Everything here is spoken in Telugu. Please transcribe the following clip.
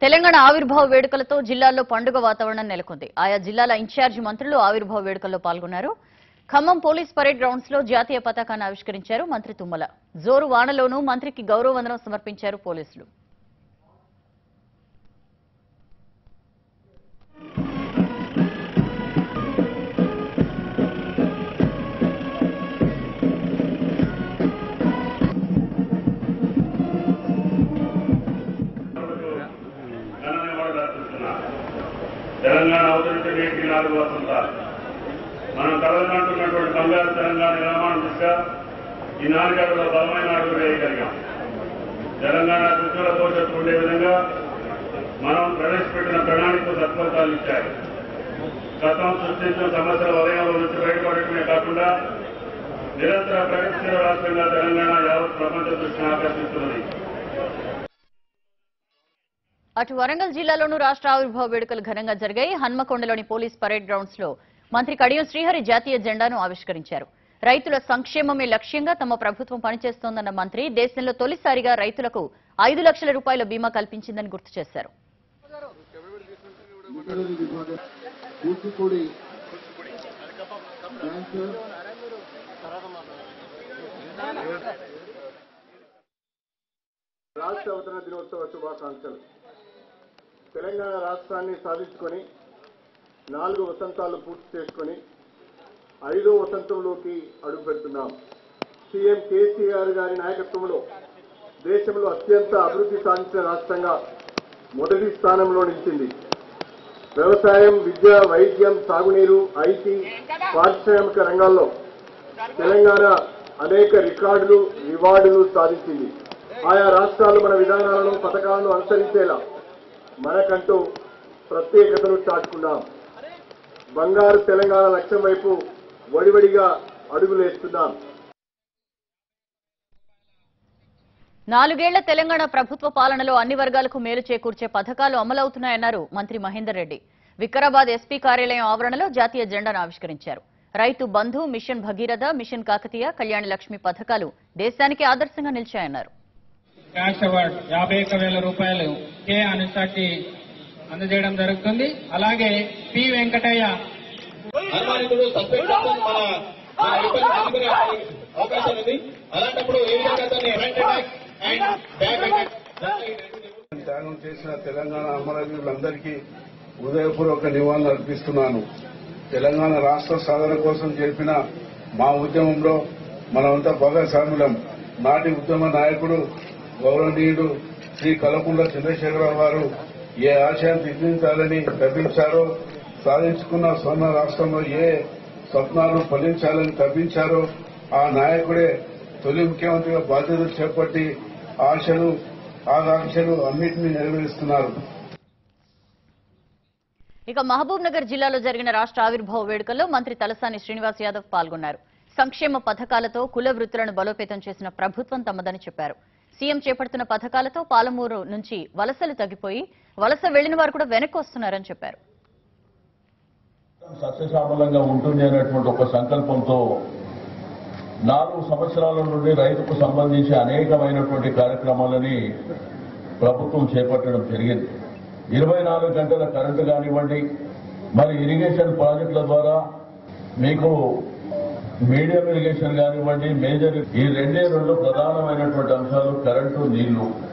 తెలంగాణ ఆవిర్భావ వేడుకలతో జిల్లాల్లో పండుగ వాతావరణం నెలకొంది ఆయా జిల్లాల ఇన్ఛార్జి మంత్రులు ఆవిర్భావ వేడుకల్లో పాల్గొన్నారు ఖమ్మం పోలీస్ పరేడ్ గ్రౌండ్స్ లో జాతీయ పతాకాన్ని ఆవిష్కరించారు మంత్రి తుమ్మల జోరు వానలోనూ మంత్రికి గౌరవ వందనం సమర్పించారు పోలీసులు ఘనమైన దర్శిస్తున్నా తెలంగాణ అవతరించే నేటికి నాలుగు వసంతాలు మనం కలగంటున్నటువంటి బంగారు తెలంగాణ నిర్మాణం దిశగా ఈ నాలుగేళ్లలో బలమైన అడుగు వేయగలిగాం తెలంగాణ ఉజ్వల భవిష్యత్తు ఉండే విధంగా మనం ప్రవేశపెట్టిన ప్రణాళిక సత్ఫలితాలు ఇచ్చాయి గతం సృష్టించిన సమస్యల వలయంలో నుంచి బయటపడటమే కాకుండా నిరంతర ప్రగతిశీల రాష్ట్రంగా తెలంగాణ యావత్ ప్రపంచ దృష్టిని ఆకర్షిస్తున్నది అటు వరంగల్ జిల్లాలోనూ రాష్ట్ర ఆవిర్భావ వేడుకలు ఘనంగా జరిగాయి హన్మకొండలోని పోలీస్ పరేడ్ గ్రౌండ్స్ లో మంత్రి కడియం శ్రీహరి జాతీయ జెండాను ఆవిష్కరించారు రైతుల సంక్షేమమే లక్ష్యంగా తమ ప్రభుత్వం పనిచేస్తోందన్న మంత్రి దేశంలో తొలిసారిగా రైతులకు ఐదు లక్షల రూపాయల బీమా కల్పించిందని గుర్తు చేశారు కూచిపూడి డాన్సర్ రాష్ట్ర అవతరణ దినోత్సవ శుభాకాంక్షలు తెలంగాణ రాష్ట్రాన్ని సాధించుకొని నాలుగు వసంతాలు పూర్తి చేసుకొని ఐదో వసంతంలోకి అడుగు పెడుతున్నాం సీఎం కేసీఆర్ గారి నాయకత్వంలో దేశంలో అత్యంత అభివృద్ధి సాధించిన రాష్ట్రంగా మొదటి స్థానంలో నిలిచింది వ్యవసాయం విద్య వైద్యం సాగునీరు ఐటీ పారిశ్రామిక రంగాల్లో తెలంగాణ అనేక రికార్డులు రివార్డులు సాధించింది ఆయా రాష్ట్రాలు మన విధానాలను పథకాలను అనుసరించేలా మనకంటూ ప్రత్యేకతను చాటుకున్నాం బంగారు తెలంగాణ లక్ష్యం వైపు వడివడిగా అడుగులేస్తున్నాం నాలుగేళ్ల తెలంగాణ ప్రభుత్వ పాలనలో అన్ని వర్గాలకు మేలు చేకూర్చే పథకాలు అమలవుతున్నాయన్నారు మంత్రి మహేందర్ రెడ్డి వికారాబాద్ ఎస్పీ కార్యాలయం ఆవరణలో జాతీయ జెండాను ఆవిష్కరించారు రైతు బంధు మిషన్ భగీరథ మిషన్ కాకతీయ కళ్యాణ లక్ష్మి పథకాలు దేశానికి ఆదర్శంగా నిలిచాయన్నారు క్యాష్ అవార్డ్ యాభై ఒక్క వేల రూపాయలు కే అనుషాకి అందజేయడం జరుగుతుంది అలాగే పి వెంకటయ్య అనుమానితుడు సస్పెక్ట్ పర్సన్ మన మన ఇబ్బంది అందుకునే అవకాశం ఉంది అలాంటప్పుడు ఏ విధంగా దాన్ని front attack and back attack త్యాగం చేసిన తెలంగాణ అమరవీరులందరికీ హృదయపూర్వక నివాళులు అర్పిస్తున్నాను తెలంగాణ రాష్ట్ర సాధన కోసం జరిపిన మా ఉద్యమంలో మనమంతా భాగస్వాములం నాటి ఉద్యమ నాయకుడు గౌరవనీయుడు శ్రీ కలకుండ చంద్రశేఖరరావు గారు ఏ ఆశయం సిద్ధించాలని తప్పించారో సాధించుకున్న స్వర్ణ రాష్ట్రంలో ఏ స్వప్నాలు ఫలించాలని తప్పించారో ఆ నాయకుడే తొలి ముఖ్యమంత్రిగా బాధ్యతలు చేపట్టి ఆశలు ఆకాంక్షలు అన్నింటినీ నెరవేరుస్తున్నారు ఇక మహబూబ్ నగర్ జిల్లాలో జరిగిన రాష్ట్ర ఆవిర్భావ వేడుకల్లో మంత్రి తలసాని శ్రీనివాస్ యాదవ్ పాల్గొన్నారు సంక్షేమ పథకాలతో కుల వృత్తులను బలోపేతం చేసిన ప్రభుత్వం తమదని చెప్పారు సీఎం చేపడుతున్న పథకాలతో పాలమూరు నుంచి వలసలు తగ్గిపోయి వలస వెళ్లిన వారు కూడా వెనక్కి వస్తున్నారని చెప్పారు సస్యశ్యామలంగా ఉంటుంది అనేటువంటి ఒక సంకల్పంతో నాలుగు సంవత్సరాల నుండి రైతుకు సంబంధించి అనేకమైనటువంటి కార్యక్రమాలని ప్రభుత్వం చేపట్టడం జరిగింది ఇరవై నాలుగు గంటల కరెంటు కానివ్వండి మరి ఇరిగేషన్ ప్రాజెక్టుల ద్వారా మీకు మీడియం ఇరిగేషన్ కానివ్వండి మేజర్ ఈ రెండే రెండు ప్రధానమైనటువంటి అంశాలు కరెంటు నీళ్లు